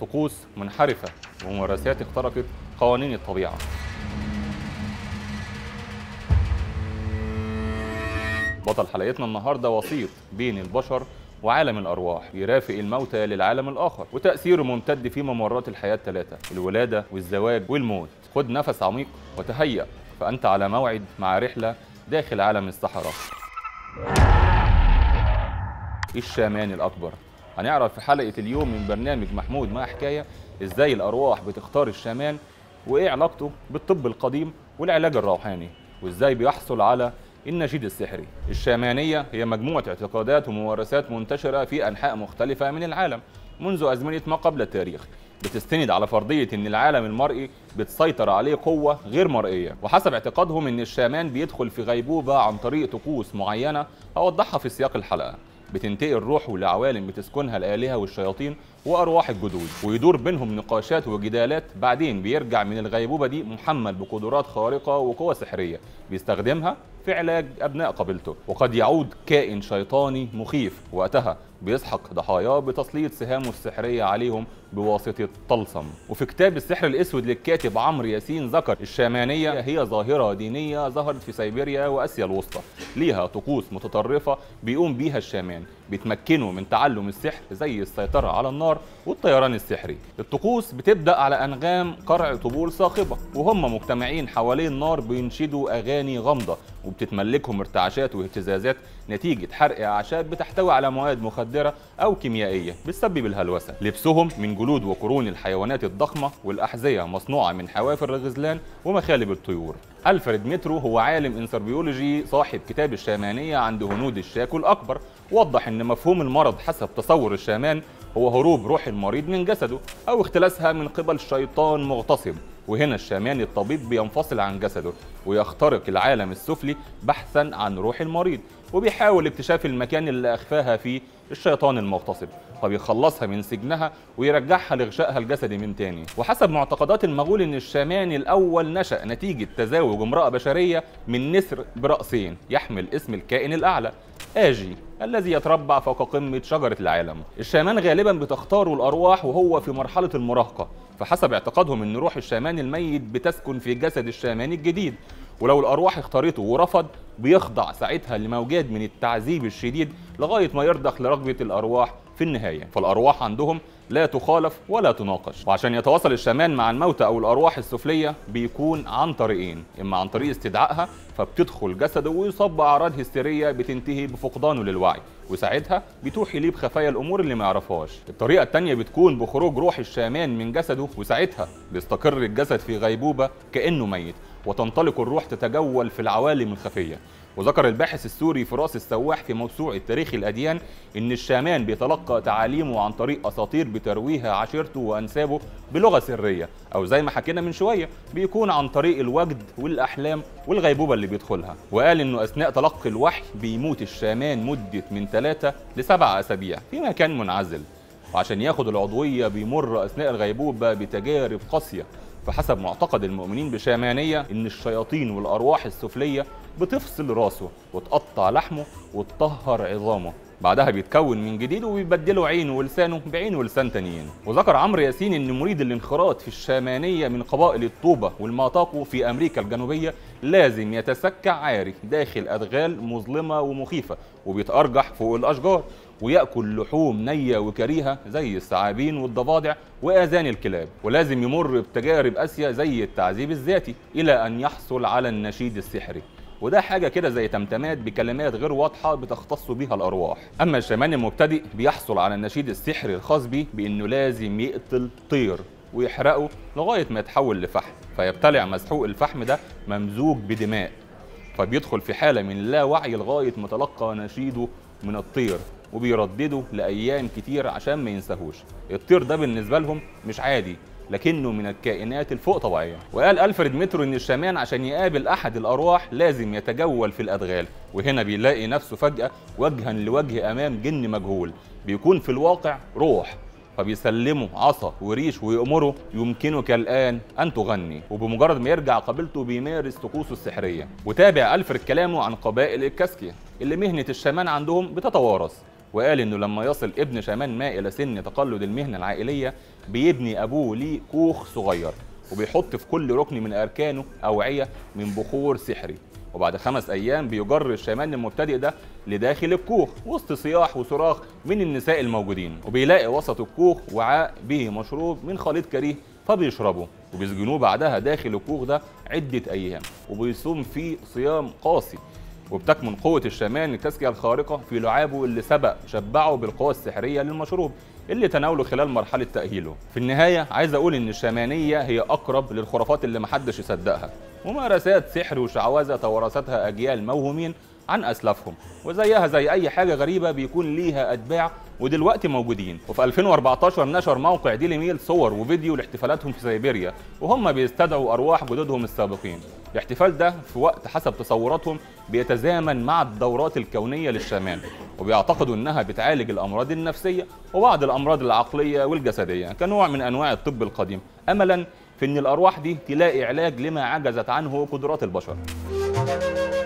طقوس منحرفة وممارسات اخترقت قوانين الطبيعة بطل حلقتنا النهاردة وسيط بين البشر وعالم الأرواح يرافق الموتى للعالم الآخر وتأثيره ممتد في ممرات الحياة الثلاثة الولادة والزواج والموت خد نفس عميق وتهيأ فأنت على موعد مع رحلة داخل عالم الصحراء الشامان الأكبر هنعرف في حلقة اليوم من برنامج محمود مع حكاية إزاي الأرواح بتختار الشامان وإيه علاقته بالطب القديم والعلاج الروحاني وإزاي بيحصل على النشيد السحري الشامانية هي مجموعة اعتقادات وممارسات منتشرة في أنحاء مختلفة من العالم منذ أزمنة ما قبل التاريخ بتستند على فرضية إن العالم المرئي بتسيطر عليه قوة غير مرئية وحسب اعتقادهم إن الشامان بيدخل في غيبوبة عن طريق طقوس معينة هوضحها في سياق الحلقة بتنتقل روحه لعوالم بتسكنها الآلهة والشياطين وأرواح الجدود ويدور بينهم نقاشات وجدالات بعدين بيرجع من الغيبوبة دي محمل بقدرات خارقة وقوة سحرية بيستخدمها في علاج أبناء قبيلته وقد يعود كائن شيطاني مخيف وقتها بيسحق ضحاياه بتسليط سهامه السحرية عليهم بواسطة طلسم وفي كتاب السحر الأسود للكاتب عمرو ياسين ذكر الشامانية هي ظاهرة دينية ظهرت في سيبيريا وآسيا الوسطى ليها طقوس متطرفة بيقوم بيها الشامان بيتمكنوا من تعلم السحر زي السيطرة على النار والطيران السحري الطقوس بتبدأ على أنغام قرع طبول صاخبة وهم مجتمعين حوالين نار بينشدوا أغاني غامضة وبتتملكهم ارتعاشات واهتزازات نتيجة حرق أعشاب بتحتوي على مواد مخدرة أو كيميائية بتسبب الهلوسة لبسهم من جلود وقرون الحيوانات الضخمة والأحذية مصنوعة من حوافر الغزلان ومخالب الطيور ألفريد مترو هو عالم انثروبيولوجي صاحب كتاب الشامانية عند هنود الشاكو الأكبر وضح أن مفهوم المرض حسب تصور الشامان هو هروب روح المريض من جسده أو اختلاسها من قبل شيطان مغتصب وهنا الشامان الطبيب بينفصل عن جسده ويخترق العالم السفلي بحثا عن روح المريض وبيحاول اكتشاف المكان اللي أخفاها فيه الشيطان المغتصب فبيخلصها من سجنها ويرجعها لغشائها الجسدي من تاني وحسب معتقدات المغول ان الشامان الاول نشا نتيجه تزاوج امراه بشريه من نسر براسين يحمل اسم الكائن الاعلى آجي الذي يتربع فوق قمة شجرة العالم الشامان غالبا بتختار الأرواح وهو في مرحلة المراهقة فحسب اعتقادهم أن روح الشامان الميت بتسكن في جسد الشامان الجديد ولو الأرواح اختارته ورفض بيخضع ساعتها لموجات من التعذيب الشديد لغاية ما يرضخ لرغبة الأرواح في النهاية فالأرواح عندهم لا تخالف ولا تناقش وعشان يتواصل الشامان مع الموتى او الارواح السفليه بيكون عن طريقين اما عن طريق استدعائها فبتدخل جسده ويصاب باعراض هستيريه بتنتهي بفقدانه للوعي وساعتها بتوحي ليه بخفايا الامور اللي ما يعرفهاش الطريقه الثانيه بتكون بخروج روح الشامان من جسده وساعتها بيستقر الجسد في غيبوبه كانه ميت وتنطلق الروح تتجول في العوالم الخفيه وذكر الباحث السوري فراس السواح في موسوعة تاريخ الأديان إن الشامان بيتلقى تعاليمه عن طريق أساطير بترويها عشيرته وأنسابه بلغة سرية أو زي ما حكينا من شوية بيكون عن طريق الوجد والأحلام والغيبوبة اللي بيدخلها وقال إنه أثناء تلقي الوحي بيموت الشامان مدة من ثلاثة لسبع أسابيع في مكان منعزل وعشان ياخد العضوية بيمر أثناء الغيبوبة بتجارب قاسية فحسب معتقد المؤمنين بشامانية إن الشياطين والأرواح السفلية بتفصل راسه وتقطع لحمه وتطهر عظامه بعدها بيتكون من جديد وبيبدلوا عينه ولسانه بعين ولسان تانيين وذكر عمرو ياسين ان مريد الانخراط في الشامانيه من قبائل الطوبه والماطاقو في امريكا الجنوبيه لازم يتسكع عاري داخل ادغال مظلمه ومخيفه وبيتارجح فوق الاشجار وياكل لحوم نيه وكريهه زي الثعابين والضفادع واذان الكلاب ولازم يمر بتجارب قاسيه زي التعذيب الذاتي الى ان يحصل على النشيد السحري وده حاجة كده زي تمتمات بكلمات غير واضحة بتختص بيها الأرواح أما الشامان المبتدئ بيحصل على النشيد السحري الخاص بيه بإنه لازم يقتل طير ويحرقه لغاية ما يتحول لفحم فيبتلع مسحوق الفحم ده ممزوج بدماء فبيدخل في حالة من اللا وعي لغاية ما تلقى نشيده من الطير وبيردده لأيام كتير عشان ما ينساهوش الطير ده بالنسبة لهم مش عادي لكنه من الكائنات الفوق طبيعية وقال ألفريد مترو إن الشامان عشان يقابل أحد الأرواح لازم يتجول في الأدغال وهنا بيلاقي نفسه فجأة وجها لوجه أمام جن مجهول بيكون في الواقع روح فبيسلمه عصا وريش ويأمره يمكنك الآن أن تغني وبمجرد ما يرجع قبيلته بيمارس طقوسه السحرية وتابع ألفريد كلامه عن قبائل الكاسكيا اللي مهنة الشامان عندهم بتتوارث وقال انه لما يصل ابن شامان ما الى سن تقلد المهنه العائليه بيبني ابوه ليه كوخ صغير وبيحط في كل ركن من اركانه اوعيه من بخور سحري وبعد خمس ايام بيجر الشامان المبتدئ ده لداخل الكوخ وسط صياح وصراخ من النساء الموجودين وبيلاقي وسط الكوخ وعاء به مشروب من خليط كريه فبيشربه وبيسجنوه بعدها داخل الكوخ ده عده ايام وبيصوم فيه صيام قاسي وبتكمن قوة الشامان التزكية الخارقة في لعابه اللي سبق شبعه بالقوى السحرية للمشروب اللي تناوله خلال مرحلة تأهيله في النهاية عايز أقول إن الشامانية هي أقرب للخرافات اللي محدش يصدقها ممارسات سحر وشعوذة توارثتها أجيال موهومين عن أسلافهم وزيها زي أي حاجة غريبة بيكون ليها أتباع ودلوقتي موجودين وفي 2014 نشر موقع ديلي ميل صور وفيديو لاحتفالاتهم في سيبيريا وهم بيستدعوا أرواح جدودهم السابقين الاحتفال ده في وقت حسب تصوراتهم بيتزامن مع الدورات الكونية للشامان وبيعتقدوا انها بتعالج الامراض النفسية وبعض الامراض العقلية والجسدية كنوع من انواع الطب القديم املا في ان الارواح دي تلاقي علاج لما عجزت عنه قدرات البشر